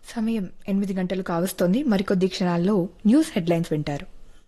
సమయం ఎనిమిది గంటలు కావస్తోంది మరికొద్ది క్షణాల్లో న్యూస్ హెడ్లైన్స్ వింటారు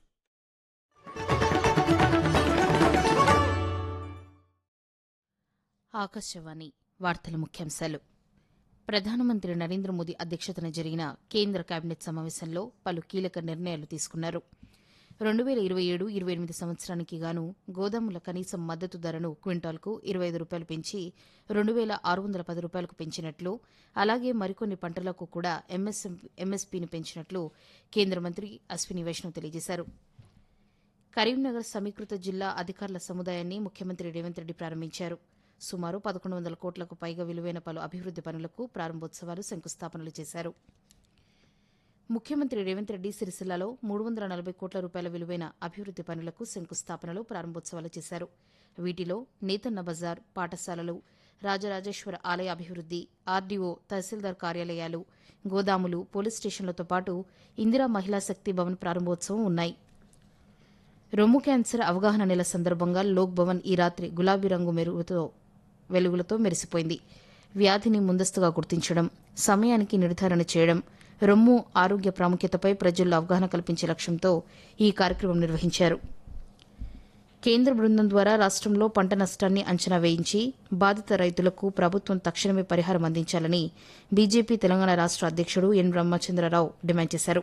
ఆకాశవాణి వార్తల ముఖ్యాంశాలు ప్రధానమంత్రి నరేంద్ర మోదీ అధ్యక్షతన జరిగిన కేంద్ర కేబినెట్ సమావేశంలో పలు కీలక నిర్ణయాలు తీసుకున్నారు రెండు వేల ఇరవై ఏడు ఇరవై ఎనిమిది సంవత్సరానికి గాను గోదాముల కనీస మద్దతు ధరను క్వింటాల్కు ఇరవై ఐదు రూపాయలు పెంచి రెండు వేల ఆరు వందల పది రూపాయలకు పెంచినట్లు అలాగే మరికొన్ని పంటలకు కూడా ఎంఎస్పీని పెంచినట్లు కేంద్ర మంత్రి అశ్విని వైష్ణవ్ తెలియజేశారు కరీంనగర్ సమీకృత జిల్లా అధికారుల సముదాయాన్ని ముఖ్యమంత్రి రేవంత్ రెడ్డి ప్రారంభించారు సుమారు పదకొండు వందల కోట్లకు పైగా విలువైన పలు అభివృద్ది పనులకు ప్రారంభోత్సవాలు శంకుస్థాపనలు చేశారు ముఖ్యమంత్రి రేవంత్ రెడ్డి సిరిసిల్లలో మూడు వందల నలభై కోట్ల రూపాయల విలువైన అభివృద్ది పనులకు శంకుస్థాపనలు ప్రారంభోత్సవాలు చేశారు వీటిలో నేతన్న బజార్ పాఠశాలలు రాజరాజేశ్వర ఆలయ అభివృద్ది ఆర్డీఓ తహసీల్దార్ కార్యాలయాలు గోదాములు పోలీస్ స్టేషన్లతో పాటు ఇందిరా మహిళా శక్తి భవన్ ప్రారంభోత్సవం ఉన్నాయి రొమ్ము క్యాన్సర్ అవగాహన నెల సందర్భంగా లోక్ భవన్ ఈ రాత్రి గులాబీ రంగు మెరుగుతో వెలుగులతో మెరిసిపోయింది వ్యాధిని ముందస్తుగా గుర్తించడం సమయానికి నిర్ధారణ చేయడం రొమ్ము ఆరోగ్య ప్రాముఖ్యతపై ప్రజల్లో అవగాహన కల్పించే లక్ష్యంతో ఈ కార్యక్రమం నిర్వహించారు కేంద్ర బృందం ద్వారా రాష్ట్రంలో పంట నష్టాన్ని అంచనా వేయించి బాధిత రైతులకు ప్రభుత్వం తక్షణమే పరిహారం అందించాలని బీజేపీ తెలంగాణ రాష్ట అధ్యక్షుడు ఎన్ బ్రహ్మచంద్రరావు డిమాండ్ చేశారు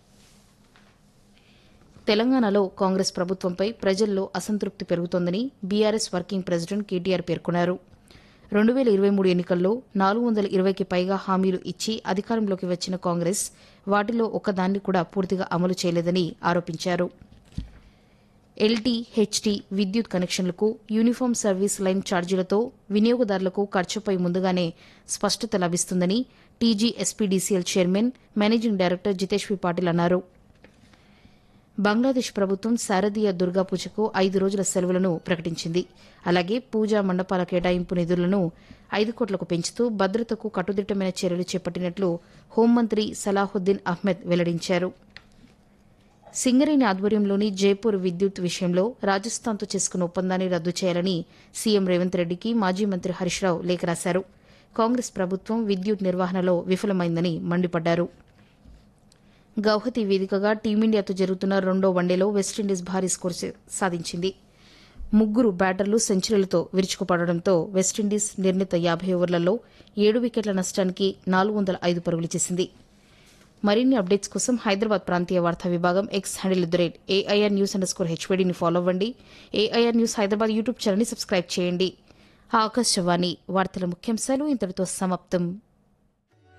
తెలంగాణలో కాంగ్రెస్ ప్రభుత్వంపై ప్రజల్లో అసంతృప్తి పెరుగుతోందని బీఆర్ఎస్ వర్కింగ్ ప్రెసిడెంట్ కేటీఆర్ పేర్కొన్నారు రెండు వేల ఇరవై మూడు ఎన్నికల్లో నాలుగు వందల ఇరవైకి పైగా హామీలు ఇచ్చి అధికారంలోకి వచ్చిన కాంగ్రెస్ వాటిలో ఒక్కదాన్ని కూడా పూర్తిగా అమలు చేయలేదని ఆరోపించారు ఎల్టీ హెచ్టీ విద్యుత్ కనెక్షన్లకు యూనిఫామ్ సర్వీస్ లైన్ ఛార్జీలతో వినియోగదారులకు ఖర్చుపై ముందుగానే స్పష్టత లభిస్తుందని TG SPDCL chairman managing director Jitesh V Patil అన్నారు బంగ్లాదేశ్ ప్రభుత్వం శారదీయ దుర్గా పూజకు ఐదు రోజుల సెలవులను ప్రకటించింది అలాగే పూజా మండపాల కేటాయింపు నిధులను ఐదు కోట్లకు పెంచుతూ భద్రతకు కట్టుదిట్టమైన చర్యలు చేపట్టినట్లు హోంమంత్రి సలాహుద్దీన్ అహ్మద్ వెల్లడించారు సింగరేణి ఆధ్వర్యంలోని జైపూర్ విద్యుత్ విషయంలో రాజస్థాన్తో చేసుకున్న ఒప్పందాన్ని రద్దు చేయాలని సీఎం రేవంత్ రెడ్డికి మాజీ మంత్రి హరీష్ రావు లేఖ రాశారు కాంగ్రెస్ ప్రభుత్వం విద్యుత్ నిర్వహణలో విఫలమైందని మండిపడ్డారు గౌహతి వేదికగా టీమిండియాతో జరుగుతున్న రెండో వన్డేలో వెస్టిండీస్ భారీ స్కోర్ సాధించింది ముగ్గురు బ్యాటర్లు సెంచరీలతో విరుచుకుపడడంతో వెస్టిండీస్ నిర్ణీత యాభై ఓవర్లలో ఏడు వికెట్ల నష్టానికి నాలుగు వందల ఐదు పరుగులు చేసింది మరిన్ని అప్డేట్స్ కోసం హైదరాబాద్ ప్రాంతీయ వార్తా విభాగం X handle the rate AIR news underscore హెచ్వీడీని ఫాలో అవ్వండి ఏఐఆర్ న్యూస్ హైదరాబాద్ యూట్యూబ్ ఛానల్ని సబ్స్క్రైబ్ చేయండి ఆకాశవాణి వార్తల ముఖ్యాంశాలు ఇంతటితో సమాప్తం